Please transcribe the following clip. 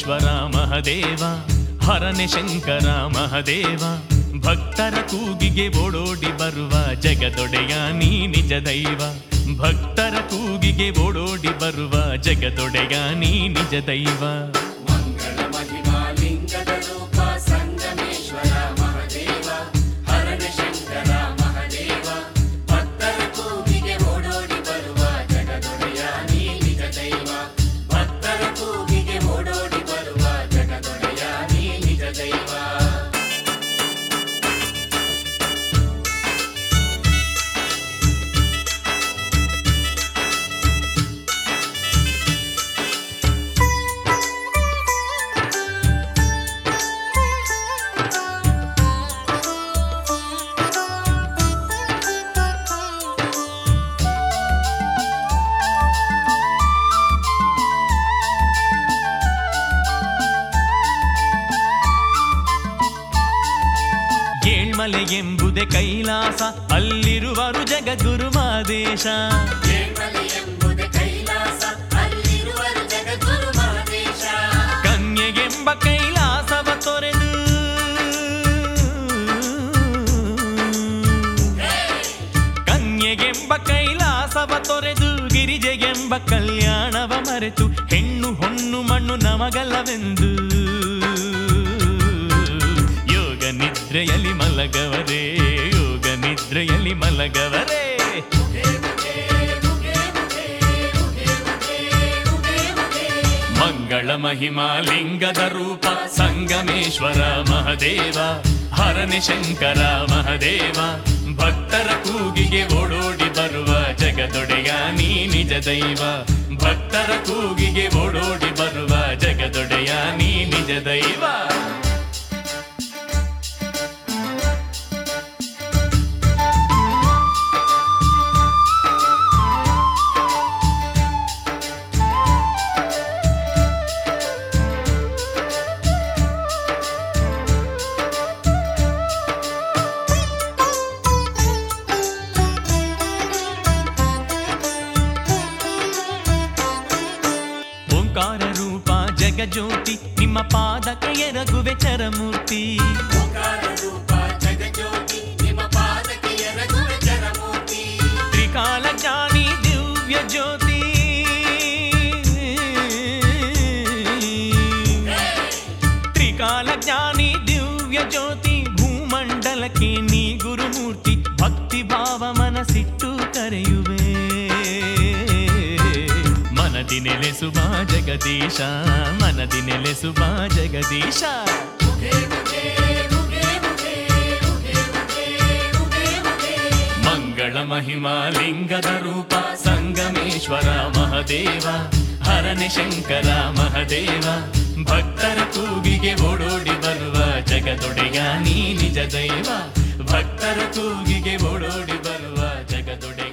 ಸಂಗಮೇಶ್ವರ ಮಹದೇವ ಹರನೆ ಶಂಕರ ಮಹದೇವ ಭಕ್ತರ ಕೂಗಿಗೆ ಓಡೋಡಿ ಬರುವ ಜಗದೊಡೆಯ ನೀ ನಿಜ ದೈವ ಭಕ್ತರ ಕೂಗಿಗೆ ಓಡೋಡಿ ಬರುವ ಜಗದೊಡೆಯ ನೀ ನಿಜ ದೈವ ಮಂಗಳ ಮಹಿಮಾ ಲಿಂಗದ ರೂಪ ಸಂಗಮೇಶ್ವರ ಮಹದೇವ ಹರಣ ಶಂಕರ ಮಹದೇವ ಭಕ್ತರ ಕೂಗಿಗೆ ಓಡೋಡಿ ಬರುವ ಜಗದೊಡೆಯ ನೀ ನಿಜ ದೈವ ಭಕ್ತರ ಕೂಗಿಗೆ ಓಡೋಡಿ ಬರುವ ಜಗದೊಡೆಯ ನೀ ನಿಜ ದೈವ ಏಳ್ಮಲೆ ಎಂಬುದೇ ಕೈಲಾಸ ಅಲ್ಲಿರುವರು ಜಗದ್ಗುರು ಮಾದೇಶ ಏಳ್ಮಲೆ ಎಂಬುದೇ ಕೈಲಾಸ ಅಲ್ಲಿರುವರು ಜಗದ್ಗುರು ಮಹದೇಶ ಕನ್ಯೆಗೆಂಬ ಕೈಲಾಸವ ತೊರೆದು ಕನ್ಯೆಗೆಂಬ ಕೈಲಾಸವ ತೊರೆದು ಗಿರಿಜೆಗೆಂಬ ಕಲ್ಯಾಣವ ಮರೆತು ಹೆಣ್ಣು ಹೊನ್ನು ಮಣ್ಣು ನಮಗಲ್ಲವೆಂದು ಯೋಗ ನಿದ್ರೆಯಲ್ಲಿ ಮಲಗವರೇ ಯೋಗ ನಿದ್ರೆಯಲ್ಲಿ ಮಲಗವರೇ ಮಂಗಳ ಮಹಿಮಾ ಲಿಂಗದ ರೂಪ ಸಂಗಮೇಶ್ವರ ಮಹದೇವ ಹರನೆ ಶಂಕರ ಮಹದೇವ ಭಕ್ತರ ಕೂಗಿಗೆ ಓಡೋಡಿ ಬರುವ ಜಗದೊಡೆಯ ನೀ ನಿಜ ದೈವ ಭಕ್ತರ ಕೂಗಿಗೆ ಓಡೋಡಿ ಬರುವ ಜಗದೊಡೆಯ ನೀ ನಿಜ ದೈವ ಓಂಕಾರ ರೂಪ ಜಗಜ್ಯೋತಿ ನಿಮ್ಮ ಪಾದಕ್ಕೆ ಎರಗುವೆ ಚರಮೂರ್ತಿ ಓಂಕಾರ ರೂಪ ಜಗಜ್ಯೋತಿ ನಿಮ್ಮ ಪಾದಕ್ಕೆ ಎರಗುವ ಜರಮೂರ್ತಿ ತ್ರಿಕಾಲ ಜ್ಞಾನಿ ದಿವ್ಯ ಜ್ಯೋತಿ ತ್ರಿಕಾಲ ಜ್ಞಾನಿ ದಿವ್ಯ ಜ್ಯೋತಿ ಭೂಮಂಡಲಕ್ಕೆ ನೀ ಗುರುಮೂರ್ತಿ ಭಕ್ತಿ ಭಾವ ಮನಸ್ಸಿಟ್ಟು ಕರೆಯುವೆ ಮನದಿ ನೆಲೆಸುವ ಜಗದೀಶ ಮನದಿ ನೆಲೆಸುವ ಜಗದೀಶ ಮಂಗಳ ಮಹಿಮಾ ಲಿಂಗದ ರೂಪ ಸಂಗಮೇಶ್ವರ ಮಹದೇವ ಹರನೆ ಶಂಕರ ಮಹದೇವ ಭಕ್ತರ ಕೂಗಿಗೆ ಓಡೋಡಿ ಬರುವ ಜಗದೊಡೆಯ ನೀ ನಿಜ ದೈವ ಭಕ್ತರ ಕೂಗಿಗೆ ಓಡೋಡಿ ಬರುವ ಜಗದೊಡೆಯ